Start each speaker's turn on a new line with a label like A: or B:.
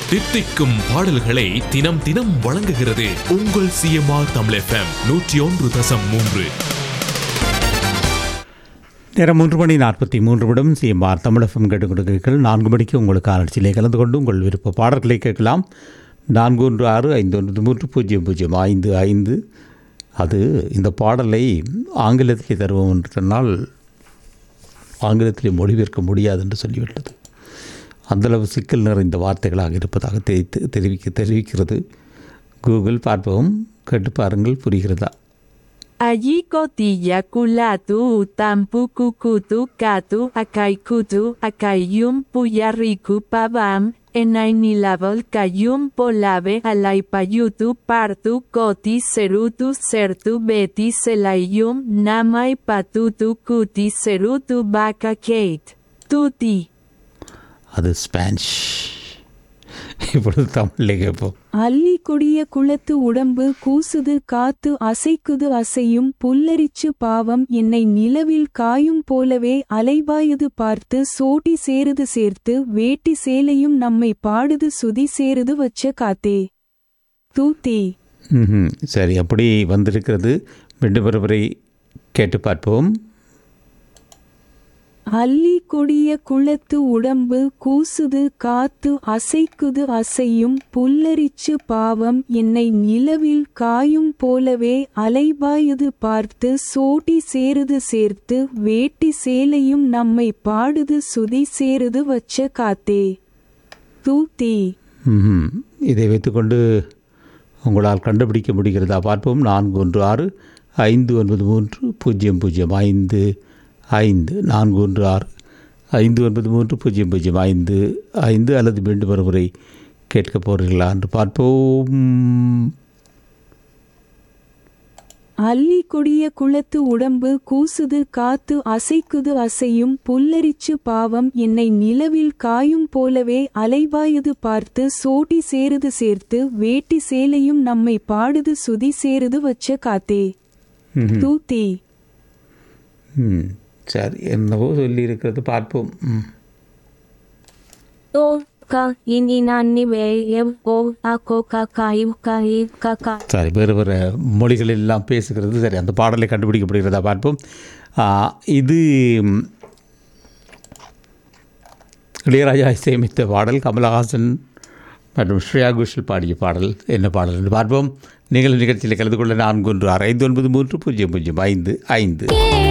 A: தித்திக்கும் பாடல்களை தினம் தினம் வழங்குகிறது உங்கள் சிஎம்ஆர் தமிழ் எஃப்எம் நூற்றி ஒன்று தசம் மூன்று
B: நேரம் மூன்று மணி நாற்பத்தி மூன்று நிமிடம் சிஎம்ஆர் தமிழகம் கேட்டுக் கொடுக்கிறீர்கள் நான்கு மணிக்கு உங்களுக்கு ஆராய்ச்சியிலே கலந்து கொண்டு உங்கள் விருப்ப பாடல்களை கேட்கலாம் நான்கு ஒன்று ஆறு ஐந்து ஒன்று மூன்று பூஜ்ஜியம் பூஜ்ஜியம் ஐந்து ஐந்து அது இந்த பாடலை ஆங்கிலத்திலே தருவோம் என்று சொன்னால் ஆங்கிலத்திலே மொழிபெயர்க்க முடியாது என்று சொல்லிவிட்டது அந்தளவு சிக்கல் நிறைந்த வார்த்தைகளாக இருப்பதாக தெரிவித்து தெரிவிக்க தெரிவிக்கிறது கூகுள் பார்ப்போம் கேட்டு பாருங்கள் புரிகிறதா
C: Allí cotilla culatu utampu cucutu catu acaikutu acayum puyariku pavam enainilabol cayum polave alaipayutu partu coti serutu sertu beti selayum namai patutu cuti serutu baca kate. Tuti.
B: அது ஸ்பானிஷ் இப்பொழுது தமிழிலே கேட்போம்
D: அல்லி கொடிய குளத்து உடம்பு கூசுது காத்து அசைக்குது அசையும் புல்லரிச்சு பாவம் என்னை நிலவில் காயும் போலவே அலைபாயுது பார்த்து சோட்டி சேருது சேர்த்து வேட்டி சேலையும் நம்மை பாடுது சுதி சேருது வச்ச காத்தே தூத்தே
B: ம்ஹும். சரி அப்படி வந்திருக்கிறது மீண்டும் ஒருவரை கேட்டு பார்ப்போம்
D: அல்லி கொடிய குளத்து உடம்பு கூசுது காத்து அசைக்குது அசையும் புல்லரிச்சு பாவம் என்னை நிலவில் காயும் போலவே அலைபாயுது பார்த்து சோட்டி சேருது சேர்த்து வேட்டி சேலையும் நம்மை பாடுது சுதி சேருது வச்ச காத்தே தூத்தே
B: ம்ஹும். இதை வைத்துக்கொண்டு உங்களால் கண்டுபிடிக்க முடிகிறதா பார்ப்போம் நான்கு ஒன்று ஆறு ஐந்து ஒன்பது மூன்று பூஜ்ஜியம் பூஜ்ஜியம் ஐந்து ஐந்து நான்கு ஒன்று ஆறு ஐந்து ஒன்பது மூன்று பூஜ்ஜியம் பூஜ்ஜியம் ஐந்து ஐந்து அல்லது மீண்டும் ஒருமுறை கேட்க போகிறீர்களா என்று பார்ப்போம்
D: அல்லி கொடிய குளத்து உடம்பு கூசுது காத்து அசைக்குது அசையும் புல்லரிச்சு பாவம் என்னை நிலவில் காயும் போலவே அலைபாயுது பார்த்து சோட்டி சேருது சேர்த்து வேட்டி சேலையும் நம்மை பாடுது சுதி சேருது வச்ச காத்தே
B: ம்ஹும்.
D: தூத்தே
B: ம் சரி என்னவோ சொல்லியிருக்கிறது பார்ப்போம் ம்
E: O ka ini nani ve ev o ako ka kai kai ka ka
B: சரி வேறு வேறு மொழிகள் எல்லாம் பேசுகிறது சரி அந்த பாடலை கண்டுபிடிக்கப்படுகிறதா பார்ப்போம் ஆ, இது ம், இளையராஜா இசையமைத்த பாடல் கமலஹாசன் மற்றும் ஸ்ரேயா கோஷல் பாடிய பாடல் என்ன பாடல் என்று பார்ப்போம் நீங்கள் நிகழ்ச்சியில் கலந்து கொள்ள நான்கு ஒன்று ஆறு ஐந்து ஒன்பது மூன்று பூஜ்ஜியம் பூஜ்ஜியம் ஐந்து ஐந்து